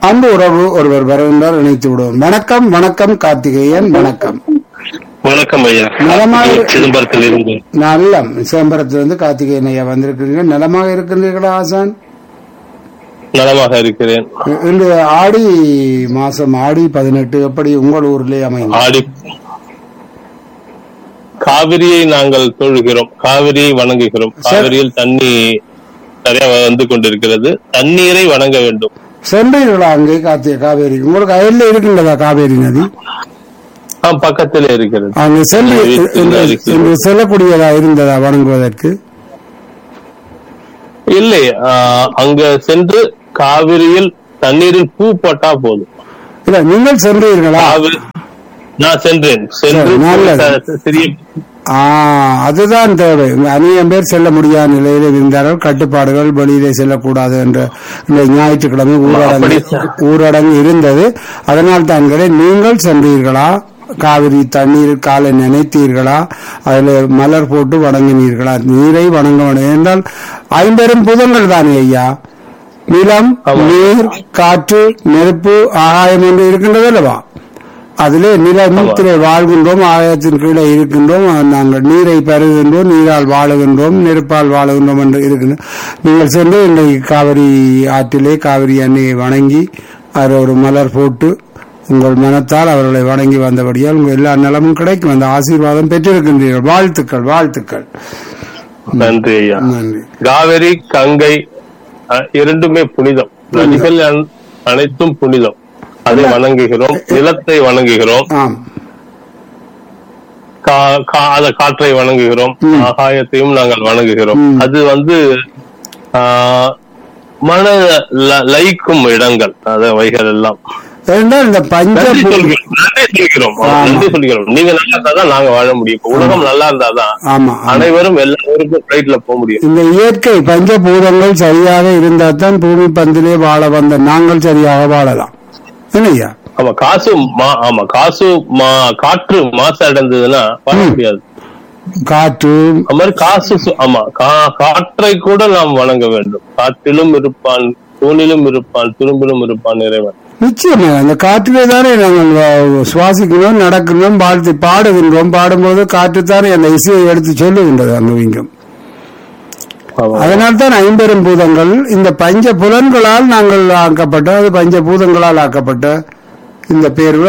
அன்பு உறவு ஒருவர் வருகின்றார் இணைத்து விடுவோம் வணக்கம் வணக்கம் கார்த்திகேயன் வணக்கம் வணக்கம் ஐயா நலமாக- சிதம்பரத்தில் இருந்து நல்ல சிதம்பரத்திலிருந்து கார்த்திகேயன் ஐயா வந்திருக்கிறீர்கள் நலமாக இருக்கின்றீர்களா ஆசான் நலமாக இருக்கிறேன் இன்று ஆடி மாசம் ஆடி பதினெட்டு எப்படி உங்கள் ஊரிலே அமையும் ஆடி காவிரியை நாங்கள் தொழுகிறோம் காவிரியை வணங்குகிறோம் காவிரியில் தண்ணி நிறைய வந்து கொண்டிருக்கிறது தண்ணீரை வணங்க வேண்டும் சென்றீர்களா அங்கே கார்த்திகை காவேரி உங்களுக்கு அயல்ல இருக்கின்றதா காவேரி நதி ஆ பக்கத்திலே இருக்கிறது அங்கு சென்று வீட்டில் இன்று- இருக்கிறது. இன்று செல்லக்கூடியதா இருந்ததா வணங்குவதற்கு இல்லை ஆ, அங்க சென்று காவிரியில் தண்ணீரில் பூ போட்டா போதும் இல்ல நீங்கள் சென்றீர்களா காவிரி நான் சென்றேன் சென்று சரி, நல்லது. ச- சிறிய ஆ அதுதான் தேவை அநேகம் பேர் செல்ல முடியாத நிலையில் இருந்தார்கள் கட்டுப்பாடுகள் வெளியிலே செல்லக்கூடாது என்ற இந்த ஞாயிற்றுக்கிழமை ஊரடங்கு அப்படி- ஊரடங்கு இருந்தது அதனால் தான் கேட்டேன், நீங்கள் சென்றீர்களா காவிரி தண்ணீர் காலை நினைத்தீர்களா அதில் மலர் போட்டு வணங்கினீர்களா நீரை வணங்க வேண்டும் என்றால் ஐம்பெரும் புதங்கள் தானே ஐயா நிலம் ஆமா. நீர் காற்று நெருப்பு ஆகாயம் என்று இருக்கின்றது அல்லவா அதிலே நிலத்திலே வாழ்கின்றோம் ஆகாயத்தின் கீழே இருக்கின்றோம் நாங்கள் நீரை பருகின்றோம் நீரால் வாழுகின்றோம் நெருப்பால் வாழுகின்றோம் என்று இருக்கின்றோம் நீங்கள் சென்று இன்றைக்கு காவிரி ஆற்றிலே காவிரி அன்னையை வணங்கி அதில் ஒரு மலர் போட்டு உங்கள் மனத்தால் அவர்களை வணங்கி வந்தபடியால் உங்கள் எல்லா நலமும் கிடைக்கும் அந்த ஆசீர்வாதம் பெற்றிருக்கின்றீர்கள் வாழ்த்துக்கள் வாழ்த்துக்கள் நன்றி ஐயா நன்றி காவிரி கங்கை அஹ், இரண்டுமே புனிதம் நதிகள் அன- அனைத்தும் புனிதம் அதை வணங்குகிறோம் நிலத்தை வணங்குகிறோம் ஆம் கா- கா- அத காற்றை வணங்குகிறோம் ம். ஆகாயத்தையும் நாங்கள் வணங்குகிறோம் ம். அது வந்து ஆஹ், மன ல- லயிக்கும் இடங்கள் அவைகள் எல்லாம் ஏனென்றால் இந்த பஞ்ச நன்றி பூ- சொல்கிறோம் நன்றி சொல்கிறோம் ஆமா. நன்றி சொல்கிறோம் நீங்க நல்லா இருந்தாதான் நாங்க வாழ முடியும் இப்ப உலகம் நல்லா இருந்தாதான் ஆமா ஆமா. அனைவரும் எல்லாருக்கும் பிளைட்ல போக முடியும் இந்த இயற்கை பஞ்சபூதங்கள் சரியாக இருந்தால் தான் பூமி பந்திலே வாழ வந்த நாங்கள் சரியாக வாழலாம் இல்லையா ஆமா காசு மா- ஆமா காசு மா- காற்று மாசு அடைந்ததுன்னா வாழ ம். முடியாது காற்று அது மாதிரி காசு சு- ஆமா கா- காற்றை கூட நாம் வணங்க வேண்டும் காற்றிலும் இருப்பான் தூணிலும் இருப்பான் துரும்பிலும் இருப்பான் இறைவன் நிச்சயமா அந்த காற்றிலே தானே நாங்கள் வ- சுவாசிக்கிறோம் நடக்கிறோம் வாழ்த்து பாடுகின்றோம் பாடும்போது காற்று தானே அந்த இசையை எடுத்து சொல்லுகின்றது அங்கு இங்கும் ஆமா. அதனால் தான் ஐம்பெரும் பூதங்கள் இந்த பஞ்ச புலன்களால் நாங்கள் ஆக்கப்பட்ட அது பஞ்ச பூதங்களால் ஆக்கப்பட்ட இந்த பேர்வு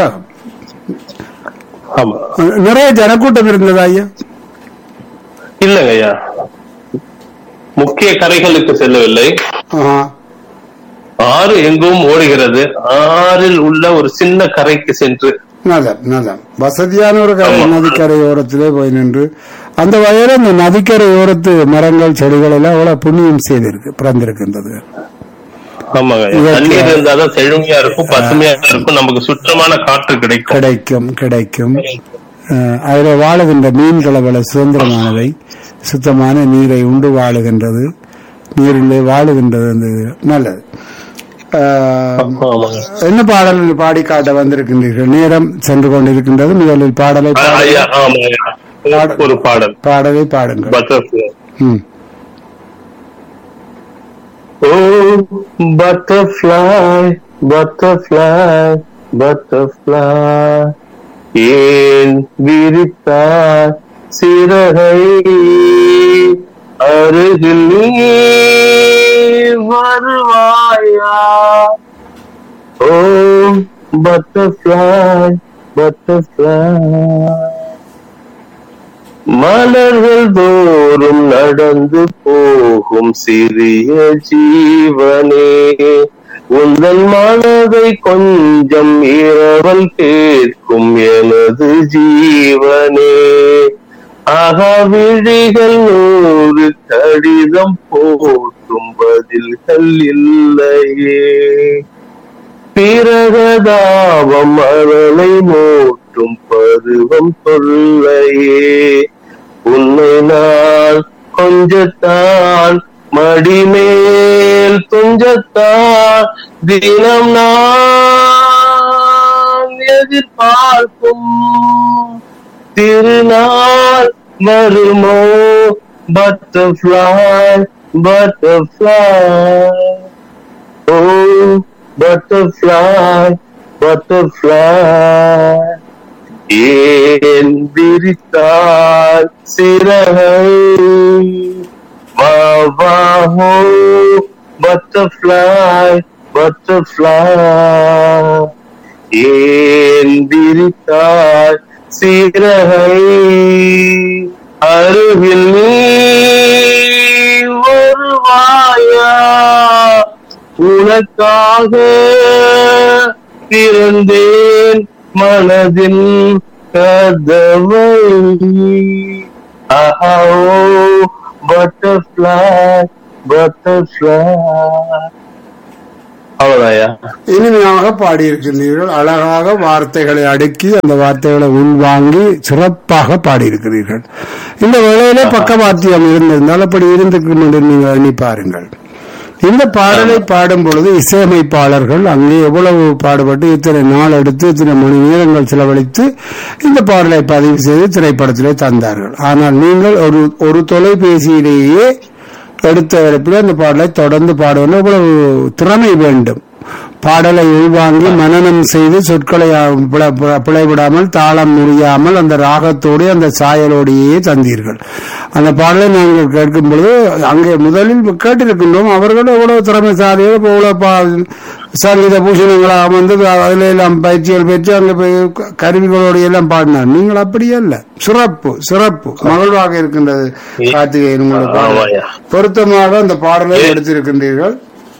ஆமா நிறைய ஜனக்கூட்டம் இருந்ததா ஐயா இல்லைங்க ஐயா முக்கிய கரைகளுக்கு செல்லவில்லை ஆஹா. ஆறு எங்கும் ஓடுகிறது ஆறில் உள்ள ஒரு சின்ன கரைக்கு சென்று நலம் நலம் வசதியான ஒரு கரை நதிக்கரை ஓரத்திலே போய் நின்று அந்த வயல இந்த நதிக்கரை ஓரத்து மரங்கள் செடிகள் எல்லாம் அவ்வளவு புண்ணியம் செய்திருக்கு பிறந்திருக்கின்றது ஆமாங்க ஐயா. இயற்கை- தண்ணீர் இருந்தாதான் செழுமையா இருக்கும் பசுமையா இருக்கும் நமக்கு சுத்தமான காற்று கிடைக்கும் கிடைக்கும் கிடைக்கும் அஹ், அதில் வாழுகின்ற மீன்கள் அவ்வளவு சுதந்திரமானவை சுத்தமான நீரை உண்டு வாழுகின்றது நீரிலே வாழுகின்றது அந்த இது. நல்லது அஹ், ஆமாங்க என்ன பாடல் பாடி காட்ட வந்திருக்கின்றீர்கள் நேரம் சென்று கொண்டிருக்கின்றது முதலில் பாடலை ஆ, பாட- ஐயா ஆமா ஐயா ஒரு பாடல் பாடலை பாடுங்கள் பட்டர்ஃபிளை ம் Oh, butterfly, butterfly, butterfly. ஏன் விரித்தாய் சிறகை அருகில் நீ வருவாயா ஓ பட்டர்ஃப்ளை பட்டர்ஃப்ளை மலர்கள் தோறும் நடந்து போகும் சிறிய ஜீவனே உந்தன் மனதை கொஞ்சம் இரவல் கேட்கும் எனது ஜீவனே ஆகா விழிகள் நூறு கடிதம் போட்டும் பதில்கள் இல்லையே பிறகதாபம் அவளை மூட்டும் பருவம் தொல்லையே உன்னை நான் கொஞ்சத்தான் மடிமேல் துஞ்சத்தான் தினம் நான் எதிர்பார்க்கும் திருநாள் வருமோ பட்டர்ஃப்ளை பட்டர்ஃப்ளை ஓ பட்டர்ஃப்ளை பட்டர்ஃப்ளை ஏன் விரித்தாய் சிறகை வா வா ஹோ பட்டர்ஃப்ளை பட்டர்ஃப்ளை ஏன் விரித்தாய் சிறகை அருகில் நீ வருவாயா உனக்காக திறந்தேன் மனதில் கதவை ஆஹோ பட்டர்ஃப்ளை பட்டர்ஃப்ளை அவ்வளோயா இனிமையாக பாடியிருக்கிறீர்கள் அழகாக வார்த்தைகளை அடுக்கி அந்த வார்த்தைகளை உள்வாங்கி சிறப்பாக பாடியிருக்கிறீர்கள் இந்த வேளையிலே பக்கவாத்தியம் இருந்திருந்தால் அப்படி இருந்திருக்கும் என்று நீங்கள் எண்ணி பாருங்கள் இந்த பாடலை பாடும் பொழுது இசையமைப்பாளர்கள் அங்கே எவ்வளவு பாடுபட்டு இத்தனை நாள் எடுத்து இத்தனை மணி நேரங்கள் செலவழித்து இந்த பாடலை பதிவு செய்து திரைப்படத்திலே தந்தார்கள் ஆனால் நீங்கள் ஒரு ஒரு தொலைபேசியிலேயே எடுத்த இடத்துல அந்த பாடலை தொடர்ந்து பாடுவது இவ்வளவு திறமை வேண்டும் பாடலை உள்வாங்கி மனனம் செய்து சொற்களை அ, பிழ- பிழ- பிழைவிடாமல் தாளம் முடியாமல் அந்த ராகத்தோடு அந்த சாயலோடையே தந்தீர்கள் அந்த பாடலை நாங்கள் கேட்கும் பொழுது அங்கே முதலில் கேட்டிருக்கின்றோம் அவர்கள் எவ்வளவு திறமைசாலிகள் இப்ப எவ்வளவு பா- சங்கீத பூஷணங்களாக வந்து அதில் எல்லாம் பயிற்சிகள் பெற்று அங்கே போய் க- கருவிகளோடு எல்லாம் பாடினார் நீங்கள் அப்படி அல்ல சிறப்பு சிறப்பு மகிழ்வாக இருக்கின்றது கார்த்திகேயன் உங்களுடைய பாடல் ஆமாய்யா. பொருத்தமாக அந்த பாடலை எடுத்திருக்கின்றீர்கள்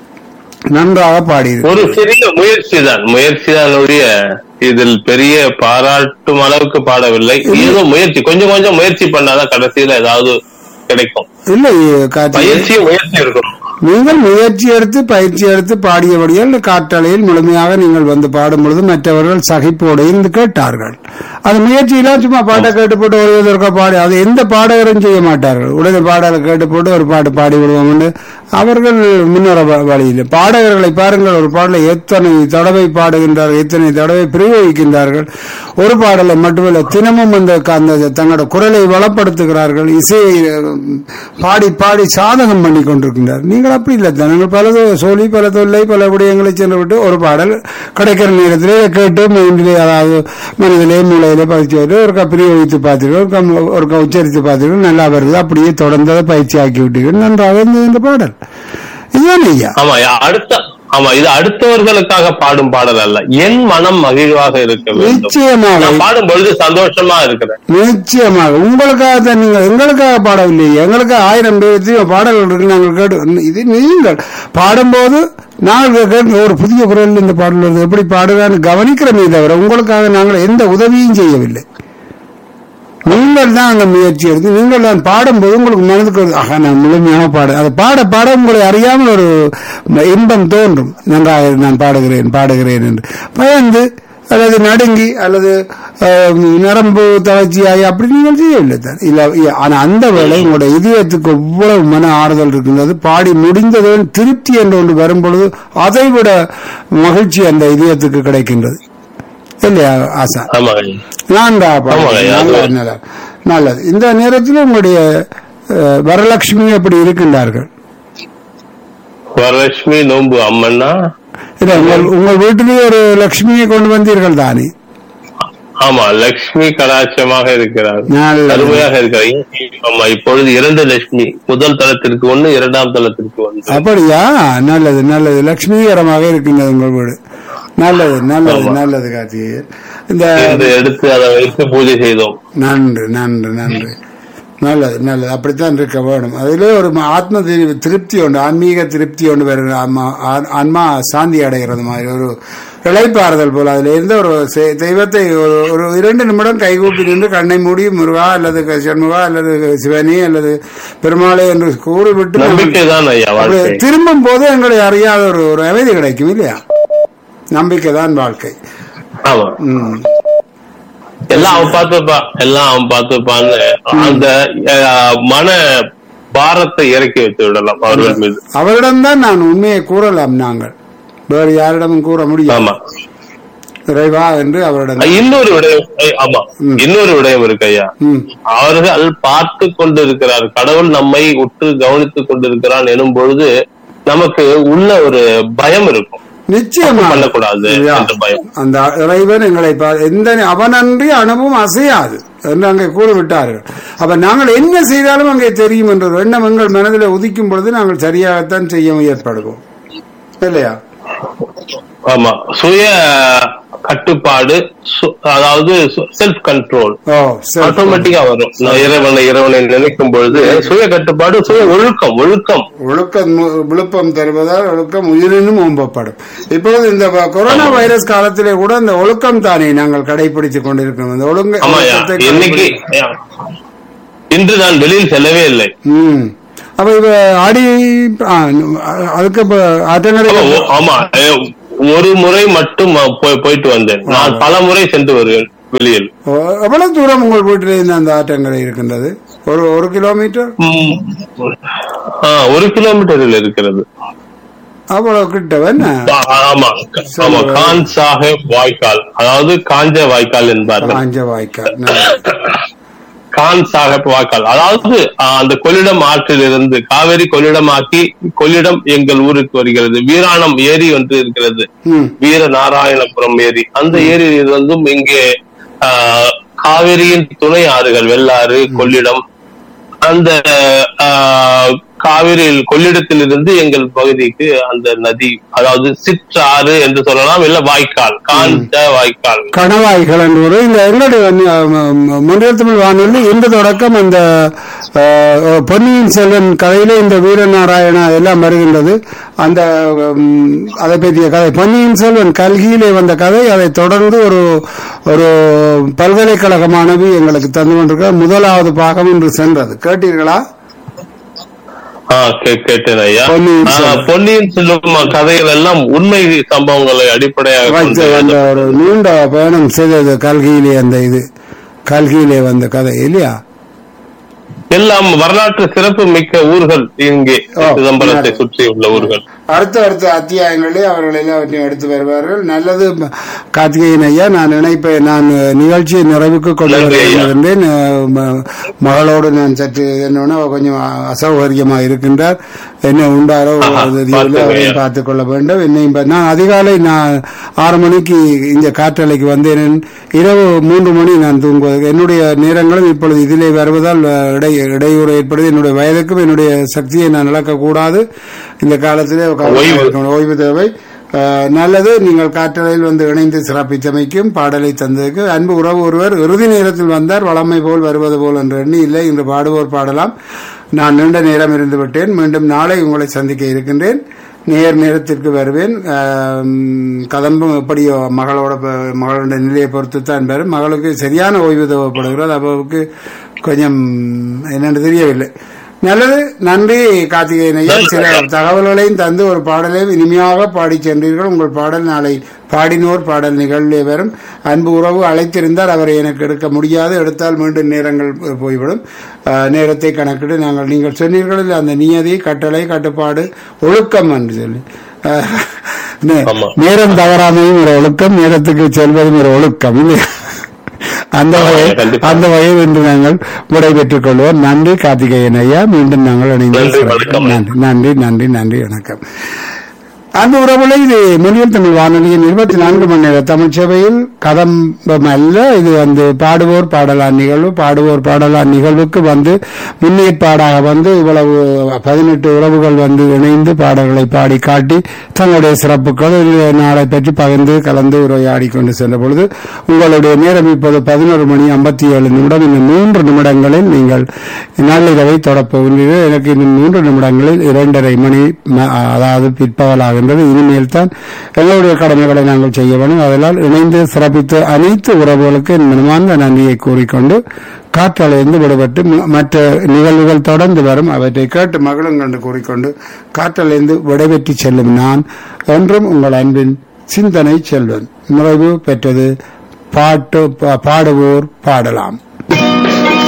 நன்றாக பாடியிருக்கிறீர்கள் ஒரு சிறிய முயற்சி தான் முயற்சி தான் ஒழிய இதில் பெரிய பாராட்டும் அளவுக்கு பாடவில்லை ஏதோ முயற்சி கொஞ்சம் கொஞ்சம் முயற்சி பண்ணாதான் கடைசியில ஏதாவது கிடைக்கும் இல்லை கார்த்திகேயன் பயிற்சியும் முயற்சி இருக்கணும் நீங்கள் முயற்சி எடுத்து பயிற்சி எடுத்து பாடியபடியால் காற்றலையில் முழுமையாக நீங்கள் வந்து பாடும் பொழுது மற்றவர்கள் சகிப்போடு இருந்து கேட்டார்கள் அது முயற்சியெல்லாம் சும்மா பாட்டை கேட்டு போட்டு ஒரு இதற்க பாடி அது எந்த பாடகரும் செய்ய மாட்டார்கள் உடனே பாடலை கேட்டு போட்டு ஒரு பாட்டு பாடி விடுவோம்னு அவர்கள் முன்னேற வ- வழியில் பாடகர்களை பாருங்கள் ஒரு பாடலை எத்தனை தடவை பாடுகின்றார்கள் எத்தனை தடவை பிரயோகிக்கின்றார்கள் ஒரு பாடலை மட்டுமல்ல தினமும் அந்த க- அந்த தங்களோட குரலை வளப்படுத்துகிறார்கள் இசையை அஹ், பாடி பாடி சாதகம் பண்ணி கொண்டிருக்கின்றார் நீங்கள் அப்படி இல்லை நாங்கள் பல தொ- சொல்லி பல தொல்லை பல விடயங்களை சென்று விட்டு ஒரு பாடல் கிடைக்கிற நேரத்திலே கேட்டு மைண்டிலே அதாவது மனதிலே மூளையிலே பதிச்சு விட்டு ஒரு கப்பிரி வைத்து பார்த்தீர்கள் ஒரு கம் ஒரு க- உச்சரித்து பார்த்தீர்கள் நல்லா வருது அப்படியே தொடர்ந்து அதை பயிற்சி ஆக்கி விட்டீர்கள் நன்றாக இருந்தது இந்த பாடல் இதுதான் ஐயா ஆமா அடுத்த ஆமா இது அடுத்தவர்களுக்காக பாடும் பாடல் அல்ல என் மனம் மகிழ்வாக இருக்க வேண்டும் நிச்சயமாக நான் பாடும் பொழுது சந்தோஷமா இருக்கிறேன் நிச்சயமாக உங்களுக்காக தான் நீங்கள் எங்களுக்காக பாடவில்லை எங்களுக்கு ஆயிரம் பேர் பாடல்கள் இருக்கு நாங்கள் கேட்டு இது நீங்கள் பாடும்போது நாங்கள் கேட்டு ஒரு புதிய குரல் இந்த பாடல் வருது எப்படி பாடுறான்னு கவனிக்கிறோமே தவிர உங்களுக்காக நாங்கள் எந்த உதவியும் செய்யவில்லை நீங்கள் தான் அந்த முயற்சி எடுத்து நீங்கள் தான் பாடும்போது உங்களுக்கு மனதுக்கு ஒரு, ஆஹா நான் முழுமையாக பாடு அதை பாட பாட உங்களை அறியாமல் ஒரு இன்பம் தோன்றும் நன்றாக நான் பாடுகிறேன் பாடுகிறேன் என்று பயந்து அல்லது நடுங்கி அல்லது அஹ், நரம்பு தளர்ச்சியாகி அப்படி நீங்கள் செய்யவில்லை தான் இல்ல இ- ஆனா அந்த வேளை உங்களுடைய இதயத்துக்கு எவ்வளவு மன ஆறுதல் இருக்கின்றது பாடி முடிந்ததுடன் திருப்தி என்று ஒன்று வரும்பொழுது அதை விட மகிழ்ச்சி அந்த இதயத்துக்கு கிடைக்கின்றது இல்லையா ஆசா ஆமா நான்கா ஆமாங்க, அது- நல்லது நல்லது. நல்லது இந்த நேரத்தில் உங்களுடைய அஹ், வரலட்சுமி எப்படி இருக்கின்றார்கள் வரலட்சுமி நோன்பு அம்மன்னா இல்ல உங்கள் உங்கள் வீட்டிலேயே ஒரு லட்சுமியை கொண்டு வந்தீர்கள் தானே ஆமா லட்சுமி கடாட்சமாக இருக்கிறார் நல்லது அருமையாக இருக்கிறார் ஆமா இப்பொழுது இரண்டு லட்சுமி முதல் தளத்திற்கு ஒண்ணு இரண்டாம் தளத்திற்கு ஒன்று அப்படியா நல்லது நல்லது லட்சுமிகரமாக இருக்கின்றது உங்கள் வீடு நல்லது நல்லது ஆமா. நல்லது கார்த்திகேயன் இந்த என்று எடுத்து அதை வைத்து பூஜை செய்தோம் நன்று நன்று நன்று நல்லது நல்லது அப்படித்தான் இருக்க வேணும் அதிலே ஒரு ம- ஆத்ம திரு- திருப்தி உண்டு ஆன்மீக திருப்தி உண்டு வருது ஆன்மா ஆ- ஆன்மா சாந்தி அடைகிறது மாதிரி ஒரு இழைப்பாறுதல் போல அதுல இருந்து ஒரு செ- தெய்வத்தை ஒரு ஒரு இரண்டு நிமிடம் கைகூப்பி நின்று கண்ணை மூடி முருகா அல்லது க- சண்முகா அல்லது சிவனி அல்லது பெருமாளே என்று கூறிவிட்டு நம்ம- நம்பிக்கை தான் ஐயா அப்படி வாழ்க்கை திரும்பும் போது எங்களை அறியாத ஒரு ஒரு அமைதி கிடைக்கும் இல்லையா நம்பிக்கை தான் வாழ்க்கை ஆமா ம் எல்லாம் அவன் பார்த்துப்பா எல்லாம் அவன் பார்த்துப்பான்னு அந்த அஹ், மன பாரத்தை இறக்கி வைத்து விடலாம் அவர்கள் மீது அவரிடம்தான் நான் உண்மையை கூறலாம் நாங்கள் வேறு யாரிடமும் கூற முடியும் ஆமா இறைவா என்று அவரிடம் இன்னொரு விடயம் ஐ- ஆமா இன்னொரு விடயம் இருக்கு ஐயா ம், அவர்கள் பார்த்து கொண்டிருக்கிறார் கடவுள் நம்மை உற்று கவனித்துக் கொண்டிருக்கிறான் எனும் பொழுது நமக்கு உள்ள ஒரு பயம் இருக்கும் நிச்சயமா பண்ணக்கூடாது யா. என்ற பயம் அந்த இறைவன் எங்களை பா- எந்த அவனன்றி அனுபவம் அசையாது என்று அங்கே கூறிவிட்டார்கள் அப்ப நாங்கள் என்ன செய்தாலும் அங்கே தெரியும் என்ற ஒரு எண்ணம் எங்கள் மனதில் உதிக்கும் பொழுது நாங்கள் சரியாகத்தான் செய்ய முயற்படுவோம் இல்லையா ஆமா சுய கட்டுப்பாடு சு- அதாவது செல்ஃப் கண்ட்ரோல் ஓ சரி ஆட்டோமேட்டிக்கா வரும் நான் இறைவனை இறைவனை நினைக்கும் பொழுது சுய கட்டுப்பாடு சுய ஒழுக்கம் ஒழுக்கம் ஒழுக்கம் மு- விழுப்பம் தருவதால் ஒழுக்கம் உயிரினும் ஓம்பப்படும் இப்பொழுது இந்த வ- கொரோனா வைரஸ் காலத்திலே கூட இந்த ஒழுக்கம் தானே நாங்கள் கடைபிடித்துக் கொண்டிருக்கிறோம் இந்த ஒழுங்க ஆமாயா ஒழுக்கத்தை இன்னைக்கு கடைபிடி- இன்று நான் வெளியில் செல்லவே இல்லை ம் அப்ப இப்ப ஆடி ஆ, அதுக்கு இப்ப ஆற்றங்கரை ஆமா, ஒ- ஆமா ஏ, ஒரு முறை மட்டும் போய்- போயிட்டு வந்தேன் நான் பல முறை சென்று வருவேன் வெளியில் ஓ, எவ்வளவு தூரம் உங்கள் வீட்டில இருந்து அந்த ஆற்றங்கரை இருக்கின்றது ஒரு ஒரு கிலோமீட்டர் ம். ஆ, ஒரு கிலோமீட்டரில் இருக்கிறது அவ்வளவு கிட்ட என்ன ஆ, ஆமா ஆமா கான் சாஹேப் வாய்க்கால் அதாவது காஞ்ச வாய்க்கால் என்பார்கள் காஞ்ச வாய்க்கால் நல்லது. கான் சாஹேப் வாய்க்கால் அதாவது ஆ, அந்த கொள்ளிடம் ஆற்றில் இருந்து காவேரி கொள்ளிடமாக்கி கொள்ளிடம் எங்கள் ஊருக்கு வருகிறது வீராணம் ஏரி ஒன்று இருக்கிறது ம் வீர நாராயணபுரம் ஏரி அந்த ஏரியிலிருந்தும் இங்கே ஆ, காவிரியின் துணை ஆறுகள் வெள்ளாறு கொள்ளிடம் அந்த ஆ, காவிரியில் கொள்ளிடத்திலிருந்து எங்கள் பகுதிக்கு அந்த நதி அதாவது சிற்றாறு என்று சொல்லலாம் இல்ல வாய்க்கால் காஞ்ச வாய்க்கால் கணவாய்கள் என்று ஒரு இந்த எங்களுடைய முன்னில் தமிழ் வானொலி இன்று தொடக்கம் அந்த அஹ், பொன்னியின் செல்வன் கதையிலே இந்த வீரநாராயணா எல்லாம் வருகின்றது அந்த உம், அதை பற்றிய கதை பொன்னியின் செல்வன் கல்கியிலே வந்த கதை அதை தொடர்ந்து ஒரு ஒரு பல்கலைக்கழக மாணவி எங்களுக்கு தந்து கொண்டிருக்க முதலாவது பாகம் இன்று சென்றது கேட்டீர்களா ஆ, கே- கேட்டேன் ஐயா பொன்னியின் ஆ, செல்வன். பொன்னியின் செல்வம் கதைகள் எல்லாம் உண்மை சம்பவங்களை அடிப்படையாக வைத்த கொண்டு அந்த ஒரு நீண்ட பயணம் செய்தது கல்கியிலே அந்த இது கல்கியிலே வந்த கதை இல்லையா எல்லாம் வரலாற்று சிறப்பு மிக்க ஊர்கள் இங்கே ஓ, சிதம்பரத்தை சரி. சுற்றி உள்ள ஊர்கள் அடுத்த அடுத்த அத்தியாயங்களிலே அவர்கள் எல்லாவற்றையும் எடுத்து வருவார்கள் நல்லது கார்த்திகேயன் ஐயா நான் நினைப்பேன் நான் நிகழ்ச்சியை நிறைவுக்கு கொண்டு நன்றி ஐயா. வருகின்றேன் அஹ், ம- மகளோடு நான் சற்று என்னன்னா கொஞ்சம் அசௌகரியமா இருக்கின்றார் என்ன உண்டாரோ ஆஹா, அது தெரியவில்லை. பார்த்துக்கோங்க அவரையும் ஐயா. பார்த்துக் கொள்ள வேண்டும் என்னையும் பா- நான் அதிகாலை நான் ஆறு மணிக்கு இந்த காற்றலைக்கு வந்தேன் இரவு மூன்று மணி நான் தூங்குவது என்னுடைய நேரங்களும் இப்பொழுது இதிலே வருவதால் அஹ், இடை இடையூறு ஏற்படுது என்னுடைய வயதுக்கும் என்னுடைய சக்தியை நான் இழக்கக்கூடாது இந்த காலத்திலே கவனமாக ஓய்வு. இருக்கணும். ஓய்வு தேவை அஹ், நல்லது நீங்கள் காற்றலையில் வந்து இணைந்து சிறப்பித்தமைக்கும் பாடலை தந்ததுக்கு அன்பு உறவு ஒருவர் இறுதி நேரத்தில் வந்தார் வளமை போல் வருவது போல் என்று எண்ணி இல்லை இன்று பாடுவோர் பாடலாம் நான் நீண்ட நேரம் இருந்து விட்டேன் மீண்டும் நாளை உங்களை சந்திக்க இருக்கின்றேன் நேர் நேரத்திற்கு வருவேன் ஆம், கதம்பம் எப்படியோ மகளோட ப- மகளோட நிலையை பொறுத்து தான் பெறும் மகளுக்கு சரியான ஓய்வு தேவைப்படுகிறது அப்பாவுக்கு கொஞ்சம் என்னென்னு தெரியவில்லை நல்லது நன்றி கார்த்திகேயன் ஐயா சில தகவல்களையும் தந்து ஒரு பாடலையும் இனிமையாக பாடி சென்றீர்கள் உங்கள் பாடல் நாளை பாடினோர் பாடல் நிகழ்வே வரும் அன்பு உறவு அழைத்திருந்தால் அவரை எனக்கு எடுக்க முடியாது எடுத்தால் மீண்டும் நேரங்கள் போய்விடும் ஆஹ், நேரத்தை கணக்கிட்டு நாங்கள் நீங்கள் சொன்னீர்கள் அந்த நியதி கட்டளை கட்டுப்பாடு ஒழுக்கம் என்று சொல்லி ஆஹ், நே- ஆமா. நேரம் தவறாமையும் ஒரு ஒழுக்கம் நேரத்துக்கு செல்வதும் ஒரு ஒழுக்கம் இல்லையா அந்த ஆமா, வகை கண்டிப்பா. அந்த வகையில் இன்று நாங்கள் விடைபெற்றுக் கொள்வோம் நன்றி கார்த்திகேயன் ஐயா மீண்டும் நாங்கள் இணைந்து நன்றி, வணக்கம். நன்றி நன்றி நன்றி நன்றி வணக்கம் அந்த உறவுல இது முனியல் தமிழ் வானொலியின் இருபத்தி நான்கு மணி நேர தமிழ் சேவையில் கதம்பம் அல்ல இது வந்து பாடுவோர் பாடலான் நிகழ்வு பாடுவோர் பாடலான் நிகழ்வுக்கு வந்து முன்னேற்பாடாக வந்து இவ்வளவு பதினெட்டு உறவுகள் வந்து இணைந்து பாடல்களை பாடி காட்டி தங்களுடைய சிறப்புகள் இந்த நாளை பற்றி பகிர்ந்து கலந்து உரையாடி கொண்டு சென்ற பொழுது உங்களுடைய நேரம் இப்போது பதினோரு மணி ஐம்பத்தி ஏழு நிமிடம் இன்னும் மூன்று நிமிடங்களில் நீங்கள் நள்ளிரவை தொடப்போகிறீர்கள் எனக்கு இன்னும் மூன்று நிமிடங்களில் இரண்டரை மணி ம- அதாவது பிற்பகலாகின்றது இனிமேல் தான் எங்களுடைய கடமைகளை நாங்கள் செய்ய வேண்டும் அதனால் இணைந்து சிறப்பித்த அனைத்து உறவுகளுக்கு என் மனமார்ந்த நன்றியை கூறிக்கொண்டு காற்றலைந்து விடுபட்டு ம- மற்ற நிகழ்வுகள் தொடர்ந்து வரும் அவற்றை கேட்டு மகளும் கண்டு கூறிக்கொண்டு காற்றலைந்து விடைபெற்று செல்லும் நான் என்றும் உங்கள் அன்பின் சிந்தனை செல்வன் நிறைவு பெற்றது பாட்டு பா- பாடுவோர் பாடலாம்